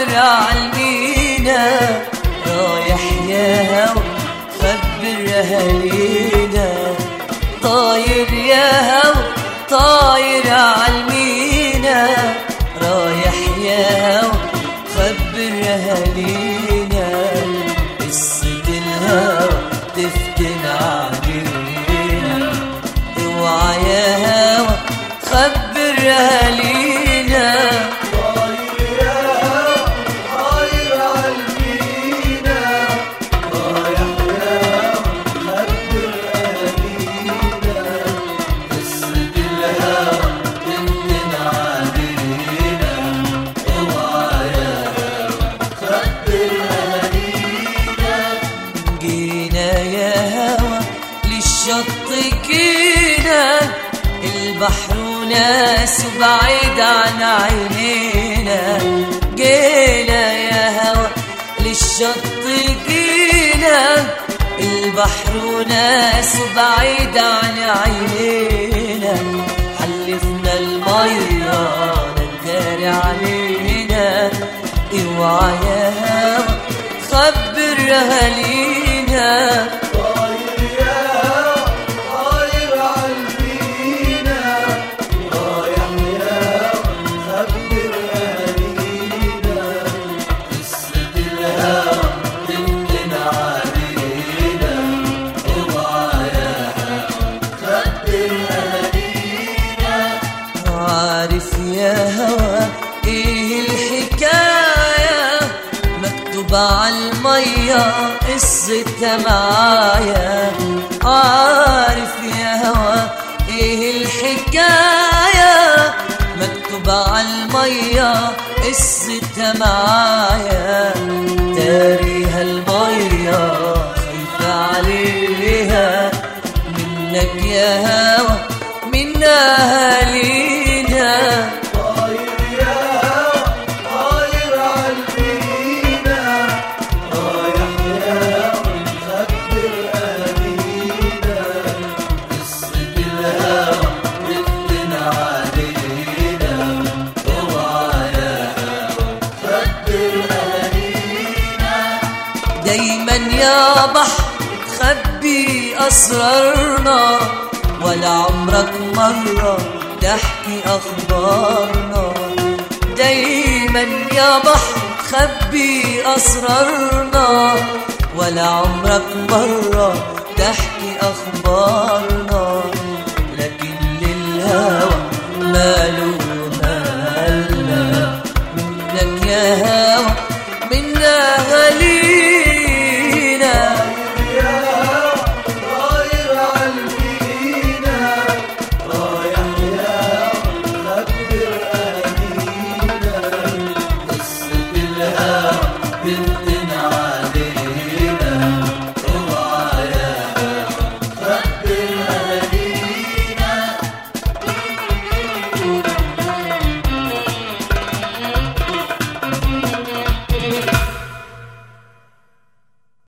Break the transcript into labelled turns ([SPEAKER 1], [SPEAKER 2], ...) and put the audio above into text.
[SPEAKER 1] طاير عالمينا رايح يا هوا خبر اهالينا طاير يا هوا طاير عالمينا رايح يا هوا خبر اهالينا قصة الهوى تفتن علينا اوعى يا هوا خبر اهالينا جينا يا هوا للشط جينا البحر ناس بعيد عن عينينا جينا يا هوا للشط جينا البحر ناس بعيد عن عينينا حلفنا المية نداري علينا اوعى يا هوا خبر اهالينا عارف يا هوا ايه الحكاية مكتوبة عالمية قصتها معايا عارف يا هوا ايه الحكاية مكتوبة عالمية قصتها معايا تاريها المية خايفة عليها منك يا هوا من أهالينا دايما يا بحر خبي أسرارنا ولا عمرك مرة تحكي أخبارنا دايما يا بحر خبي أسرارنا ولا عمرك مرة تحكي أخبارنا